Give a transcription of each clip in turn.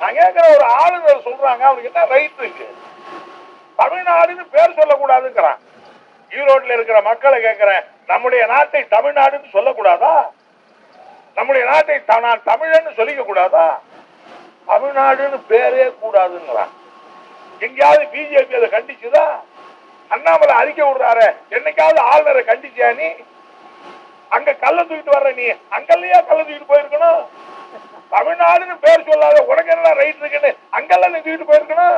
நான் கேட்கிற ஒரு ஆளுநர் சொல்றாங்க அவனுக்கு என்ன ரைட் இருக்கு தமிழ்நாடுன்னு பேர் சொல்லக்கூடாதுங்கிறான் ஈரோட்ல இருக்கிற மக்களை கேட்கிறேன் நம்முடைய நாட்டை தமிழ்நாடுன்னு சொல்லக்கூடாதா நம்முடைய நாட்டை த- நான் தமிழன்னு சொல்லிக்க கூடாதா தமிழ்நாடுன்னு பேரே கூடாதுங்கிறான் எங்கேயாவது பிஜேபி அதை கண்டிச்சுதா அண்ணாமலை அறிக்கை விடுறாரு என்னைக்காவது ஆளுநரை கண்டிச்சியா நீ அங்க கள்ள தூக்கிட்டு வர்ற நீ அங்கல்லையா கள்ள தூக்கிட்டு போயிருக்கணும் தமிழ்நாடுன்னு பேர் சொல்லாத உனக்கு என்ன ரைட் இருக்குன்னு அங்கெல்லாம் நீ தூக்கிட்டு போயிருக்கணும்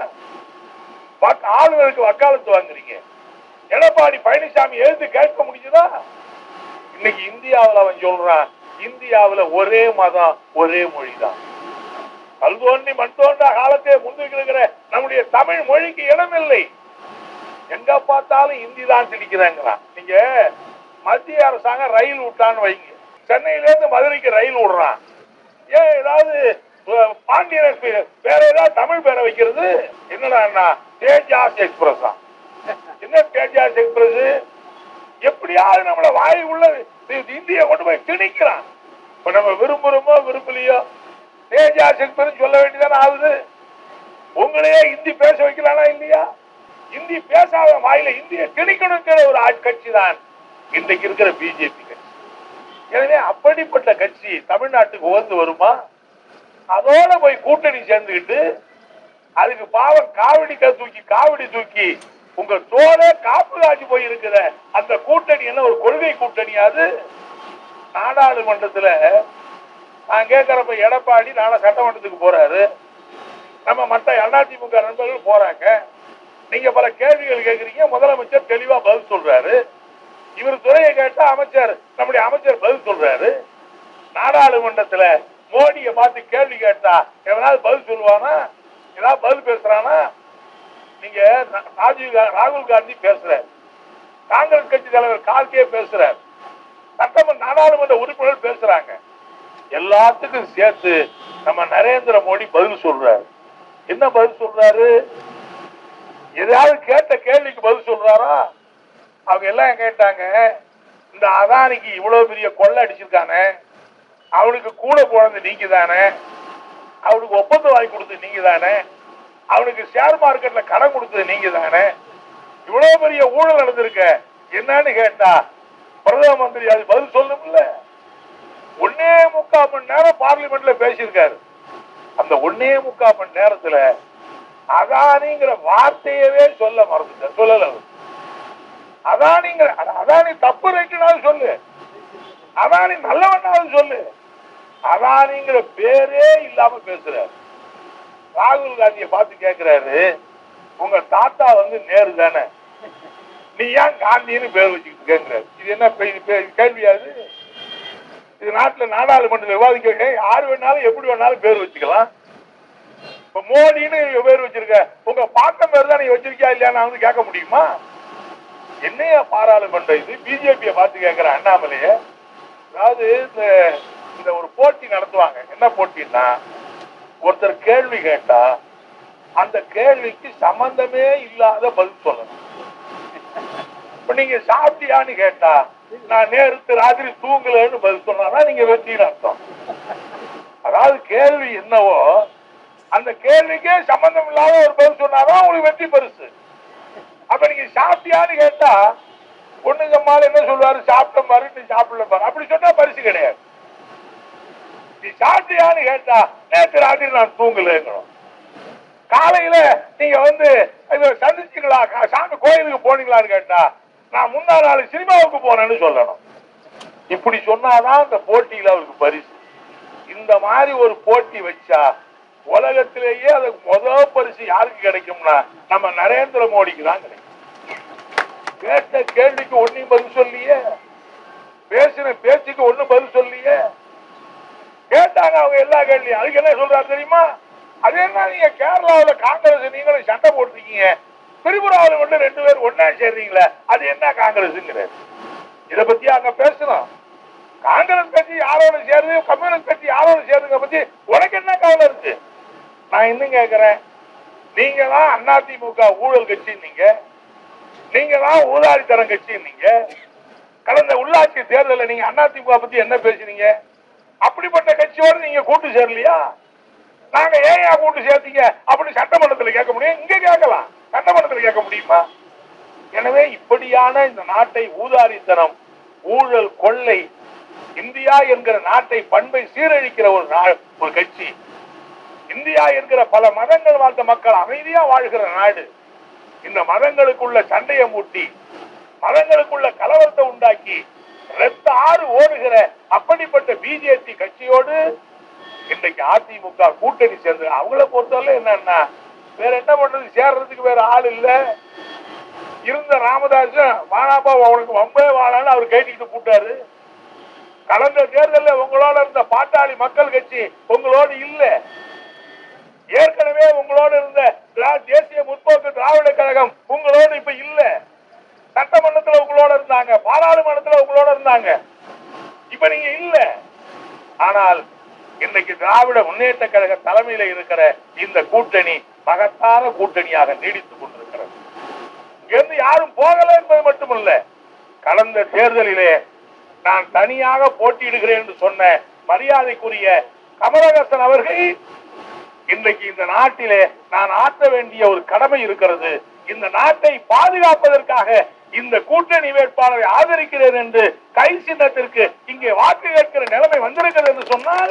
வக்க- ஆளுநருக்கு வக்காலத்து வாங்குறீங்க எடப்பாடி பழனிசாமி எழுத்து கேட்க முடியுதா இன்னைக்கு இந்தியாவுல அவன் சொல்றான் இந்தியாவுல ஒரே மதம் ஒரே மொழிதான் கல் தோண்டி மண் தோன்றா காலத்தை முன்னிருக்கிற நம்முடைய தமிழ் மொழிக்கு இடமில்லை எங்க பார்த்தாலும் இந்தி தான் திணிக்கிறாங்கிறான் நீங்க மத்திய அரசாங்கம் ரயில் விட்டான்னு வைங்க சென்னையில இருந்து மதுரைக்கு ரயில் விடுறான் ஏன் ஏதாவது அஹ், பாண்டியன் express, வேற ஏதாவது தமிழ் பேரை வைக்கிறது என்னடா தேஜாஸ் எக்ஸ்பிரஸா என்ன தேஜாஸ் எக்ஸ்பிரஸ் எப்படியாவது நம்மள வாய் உள்ள இந்திய கொண்டு போய் திணிக்கிறான் இப்ப நம்ம விரும்புறோமோ விரும்பலையோ தேஜாஸ் எக்ஸ்பிரஸ் சொல்ல வேண்டியதானே ஆகுது உங்களையே இந்தி பேச வைக்கலானா இல்லையா இந்தி பேசாத வாயில இந்திய திணிக்கணுங்கிற ஒரு கட்சி தான் இன்றைக்கு இருக்கிற பிஜேபி கட்சி எனவே அப்படிப்பட்ட கட்சி தமிழ்நாட்டுக்கு உகந்து வருமா அதோட போய் கூட்டணி சேர்ந்துக்கிட்டு அதுக்கு பாவம் காவடி க- தூக்கி காவடி தூக்கி உங்க தோலே காப்பு காட்சி போய் இருக்கிற அந்த கூட்டணி என்ன ஒரு கொள்கை கூட்டணியாது நாடாளுமன்றத்துல நான் கேட்கிறப்ப எடப்பாடி நாளை சட்டமன்றத்துக்கு போறாரு நம்ம மற்ற அதிமுக நண்பர்கள் போறாங்க நீங்க பல கேள்விகள் கேட்கறீங்க முதலமைச்சர் தெளிவா பதில் சொல்றாரு இவர் துறையை கேட்டா அமைச்சர் நம்முடைய அமைச்சர் பதில் சொல்றாரு நாடாளுமன்றத்துல மோடியை பார்த்து கேள்வி கேட்டா எவனாவது பதில் சொல்லுவானா ஏதாவது பதில் பேசுறானா நீங்க ரா- ராஜீவ் கா- ராகுல் காந்தி பேசுறார் காங்கிரஸ் கட்சி தலைவர் கார்கே பேசுறார் சட்டமன்ற நாடாளுமன்ற உறுப்பினர் பேசுறாங்க எல்லாத்துக்கும் சேர்த்து நம்ம நரேந்திர மோடி பதில் சொல்றாரு என்ன பதில் சொல்றாரு எதையாவது கேட்ட கேள்விக்கு பதில் சொல்றாரா அவங்க எல்லாம் கேட்டாங்க இந்த அதானிக்கு இவ்வளவு பெரிய கொள்ளை அடிச்சிருக்கானே அவனுக்கு கூட போனது நீங்க தானே அவனுக்கு ஒப்பந்தம் வாங்கி கொடுத்தது நீங்க தானே அவனுக்கு ஷேர் மார்க்கெட்ல கடன் கொடுத்தது நீங்க தானே இவ்வளவு பெரிய ஊழல் நடந்திருக்க என்னன்னு கேட்டா பிரதம மந்திரி அது பதில் சொல்லணும்ல ஒன்னே முக்கால் மணி நேரம் பார்லிமெண்ட்ல பேசியிருக்காரு அந்த ஒன்னே முக்கால் மணி நேரத்துல அதானிங்கிற வார்த்தையவே சொல்ல மறந்துட்டார் சொல்லல அவர். அதானிங்கிற அத- அதானி தப்பு ரைட்டுனாலும் சொல்லு அதானி நல்லவனாலும் சொல்லு அதானிங்கிற பேரே இல்லாம பேசுறாரு ராகுல் காந்தியை பார்த்து கேக்குறாரு உங்க தாத்தா வந்து நேரு தானே நீ ஏன் காந்தின்னு பேர் வச்சுக்கிட்டு கேக்குறாரு இது என்ன பே- இது பே- கேள்வியாது இது நாட்டுல நாடாளுமன்றத்தில் விவாதிக்க ஏய், யாரு வேணாலும் எப்படி வேணாலும் பேர் வச்சுக்கலாம் இப்ப மோடின்னு பேர் வச்சிருக்க உங்க பாட்டம் பேர் தான் நீ வச்சிருக்கியா இல்லையா நான் வந்து கேட்க முடியுமா என்னைய பாராளுமன்றம் இது பிஜேபியை பார்த்து கேட்கிற அண்ணாமலைய அதாவது இந்த இந்த ஒரு போட்டி நடத்துவாங்க என்ன போட்டின்னா ஒருத்தர் கேள்வி கேட்டா அந்த கேள்விக்கு சம்பந்தமே இல்லாத பதில் சொல்லணும் இப்ப நீங்க சாப்பிட்டியான்னு கேட்டா நான் நேரத்து ராத்திரி தூங்கலன்னு பதில் சொன்னா நீங்க வெற்றின்னு அர்த்தம் அதாவது கேள்வி என்னவோ அந்த கேள்விக்கே சம்பந்தம் இல்லாத ஒரு பதில் சொன்னாதான் உங்களுக்கு வெற்றி பரிசு அப்ப நீங்க சாப்பிட்டியான்னு கேட்டா பொண்ணுங்க அம்மால என்ன சொல்லுவாரு சாப்பிட்ட பாரு நீ சாப்பிடல பாரு அப்படி சொன்னா பரிசு கிடையாது நீ சாப்பிட்டியான்னு கேட்டா நேற்று ராத்திரி நான் தூங்கலங்கிறோம் காலையில நீங்க வந்து இது சந்திச்சீங்களா கா- சாமி கோயிலுக்கு போனீங்களான்னு கேட்டா நான் முந்தா நாள் சினிமாவுக்கு போனேன்னு சொல்லணும் இப்படி சொன்னாதான் இந்த போட்டியில அவருக்கு பரிசு இந்த மாதிரி ஒரு போட்டி வச்சா உலகத்திலேயே அதுக்கு முதல் பரிசு யாருக்கு கிடைக்கும்னா நம்ம நரேந்திர மோடிக்கு தான் கிடைக்கும் கேட்ட கேள்விக்கு ஒன்னும் பதில் சொல்லியே பேசின பேச்சுக்கு ஒண்ணும் பதில் சொல்லியே கேட்டாங்க அவங்க எல்லா கேள்வியும் அதுக்கு என்ன சொல்றாரு தெரியுமா அது என்ன நீங்க கேரளாவுல காங்கிரஸ் நீங்களும் சண்டை போட்டிருக்கீங்க திரிபுராவில் மட்டும் ரெண்டு பேரும் ஒன்னா சேர்றீங்களே அது என்ன காங்கிரஸ்ங்கிறாரு இத பத்தி அங்க பேசணும் காங்கிரஸ் கட்சி யாரோட சேருது கம்யூனிஸ்ட் கட்சி யாரோட சேருங்க பத்தி உனக்கு என்ன கவலை இருக்கு நான் இன்னும் கேக்குறேன் நீங்க தான் அதிமுக ஊழல் கட்சி நீங்க நீங்க தான் ஊதாரித்தரம் கட்சி நீங்க கடந்த உள்ளாட்சி தேர்தலில் நீங்க அதிமுக பத்தி என்ன பேசுனீங்க அப்படிப்பட்ட கட்சியோட நீங்க கூட்டு சேரலையா நாங்க ஏன் கூட்டு சேர்த்தீங்க அப்படின்னு சட்டமன்றத்துல கேட்க முடியும் இங்க கேட்கலாம் சட்டமன்றத்துல கேட்க முடியுமா எனவே இப்படியான இந்த நாட்டை ஊதாரித்தனம் ஊழல் கொள்ளை இந்தியா என்கிற நாட்டை பண்பை சீரழிக்கிற ஒரு நா- ஒரு கட்சி இந்தியா என்கிற பல மதங்கள் வாழ்ந்த மக்கள் அமைதியா வாழ்கிற நாடு இந்த மதங்களுக்குள்ள சண்டையை மூட்டி மதங்களுக்குள்ள கலவரத்தை உண்டாக்கி ரத்த ஆறு ஓடுகிற அப்படிப்பட்ட பிஜேபி கட்சியோடு இன்றைக்கு அதிமுக கூட்டணி சேர்ந்து அவங்கள பொறுத்தவரை என்னன்னா வேற என்ன பண்றது சேர்றதுக்கு வேற ஆள் இல்ல இருந்த ராமதாசன் வானாப்பா உனக்கு வம்பே வாழான்னு அவர் கேட்டுக்கிட்டு போட்டாரு கடந்த தேர்தலில் உங்களோட இருந்த பாட்டாளி மக்கள் கட்சி உங்களோடு இல்ல ஏற்கனவே உங்களோடு இருந்த திரா- தேசிய முற்போக்கு திராவிட கழகம் உங்களோடு இப்ப இல்ல சட்டமன்றத்துல உங்களோட இருந்தாங்க பாராளுமன்றத்துல உங்களோட இருந்தாங்க இப்ப நீங்க இல்ல ஆனால் இன்னைக்கு திராவிட முன்னேற்ற கழக தலைமையில இருக்கிற இந்த கூட்டணி மகத்தான கூட்டணியாக நீடித்துக் கொண்டிருக்கிறது இங்கிருந்து யாரும் போகல என்பது மட்டுமல்ல கடந்த தேர்தலிலே நான் தனியாக போட்டியிடுகிறேன் என்று சொன்ன மரியாதைக்குரிய கமலஹாசன் அவர்கள் இன்றைக்கு இந்த நாட்டிலே நான் ஆற்ற வேண்டிய ஒரு கடமை இருக்கிறது இந்த நாட்டை பாதுகாப்பதற்காக இந்த கூட்டணி வேட்பாளரை ஆதரிக்கிறேன் என்று கை சின்னத்திற்கு இங்கே வாக்கு கேட்கிற நிலைமை வந்திருக்கிறது என்று சொன்னால்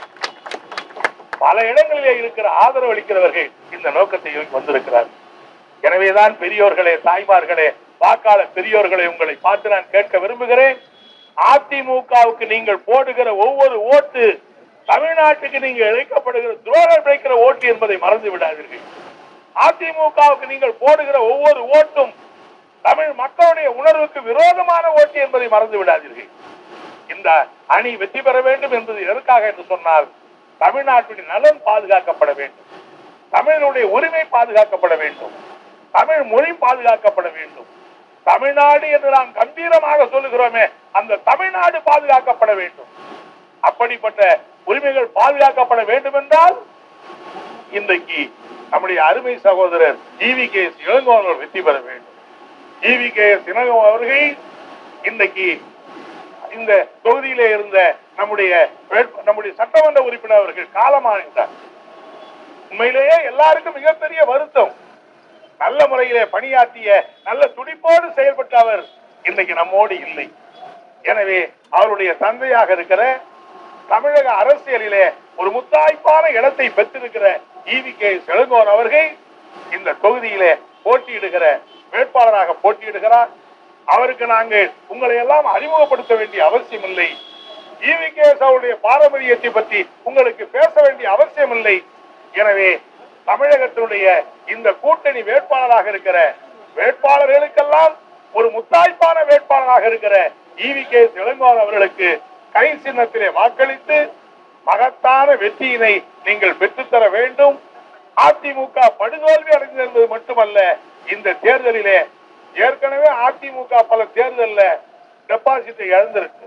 பல இடங்களிலே இருக்கிற ஆதரவு அளிக்கிறவர்கள் இந்த நோக்கத்தை நோக்கி வந்திருக்கிறார் எனவேதான் பெரியோர்களே தாய்மார்களே வாக்காளர் பெரியோர்களே உங்களை பார்த்து நான் கேட்க விரும்புகிறேன் அதிமுகவுக்கு நீங்கள் போடுகிற ஒவ்வொரு ஓட்டு தமிழ்நாட்டுக்கு நீங்கள் இழைக்கப்படுகிற துரோகம் இழைக்கிற ஓட்டு என்பதை மறந்து விடாதீர்கள் அதிமுகவுக்கு நீங்கள் போடுகிற ஒவ்வொரு ஓட்டும் தமிழ் மக்களுடைய உணர்வுக்கு விரோதமான ஓட்டு என்பதை மறந்து விடாதீர்கள் இந்த அணி வெற்றி பெற வேண்டும் என்பது எதற்காக என்று சொன்னால் தமிழ்நாட்டுடைய நலன் பாதுகாக்கப்பட வேண்டும் தமிழனுடைய உரிமை பாதுகாக்கப்பட வேண்டும் தமிழ் மொழி பாதுகாக்கப்பட வேண்டும் தமிழ்நாடு என்று நாம் கம்பீரமாக சொல்லுகிறோமே அந்த தமிழ்நாடு பாதுகாக்கப்பட வேண்டும் அப்படிப்பட்ட உரிமைகள் பாதுகாக்கப்பட வேண்டும் என்றால் இன்றைக்கு நம்முடைய அருமை சகோதரர் ஜிவி கே எஸ் இளங்கோவர்கள் வெற்றி பெற வேண்டும் ஜிவி கே எஸ் இளங்கோவன் அவர்கள் இன்றைக்கு இந்த தொகுதியிலே இருந்த நம்முடைய வேட்பு- நம்முடைய சட்டமன்ற உறுப்பினர் அவர்கள் காலமாகிட்டார் உண்மையிலேயே எல்லாருக்கும் மிகப்பெரிய வருத்தம் நல்ல முறையிலே பணியாற்றிய நல்ல துடிப்போடு செயல்பட்ட அவர் இன்னைக்கு நம்மோடு இல்லை எனவே அவருடைய தந்தையாக இருக்கிற தமிழக அரசியலிலே ஒரு முத்தாய்ப்பான இடத்தை பெற்றிருக்கிற ஈவி கே செழுங்கோன் அவர்கள் இந்த தொகுதியிலே போட்டியிடுகிற வேட்பாளராக போட்டியிடுகிறார் அவருக்கு நாங்கள் உங்களை எல்லாம் அறிமுகப்படுத்த வேண்டிய அவசியம் இல்லை ஈவி கே அவருடைய பாரம்பரியத்தை பற்றி உங்களுக்கு பேச வேண்டிய அவசியம் இல்லை எனவே தமிழகத்தினுடைய இந்த கூட்டணி வேட்பாளராக இருக்கிற வேட்பாளர்களுக்கெல்லாம் ஒரு முத்தாய்ப்பான வேட்பாளராக இருக்கிற ஈவி கே இளங்கோவன் அவர்களுக்கு கை சின்னத்திலே வாக்களித்து மகத்தான வெற்றியினை நீங்கள் பெற்றுத்தர வேண்டும் அதிமுக படுதோல்வி அடைந்தது என்பது மட்டுமல்ல இந்த தேர்தலிலே ஏற்கனவே அதிமுக பல தேர்தல்ல டெபாசிட்டை இழந்திருக்கு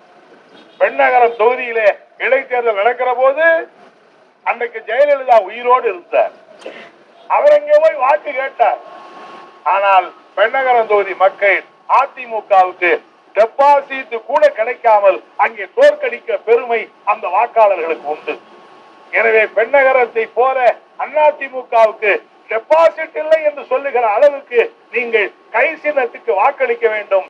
பெண்ணகரம் தொகுதியிலே இடைத்தேர்தல் நடக்கிற போது அன்னைக்கு ஜெயலலிதா உயிரோடு இருந்தார் அவர் எங்கே போய் வாக்கு கேட்டார் ஆனால் பெண்ணகரம் தொகுதி மக்கள் அதிமுகவுக்கு டெபாசிட் கூட கிடைக்காமல் அங்கே தோற்கடிக்க பெருமை அந்த வாக்காளர்களுக்கு உண்டு எனவே பெண்ணகரத்தை போல அதிமுகவுக்கு டெபாசிட் இல்லை என்று சொல்லுகிற அளவுக்கு நீங்கள் கை சின்னத்துக்கு வாக்களிக்க வேண்டும்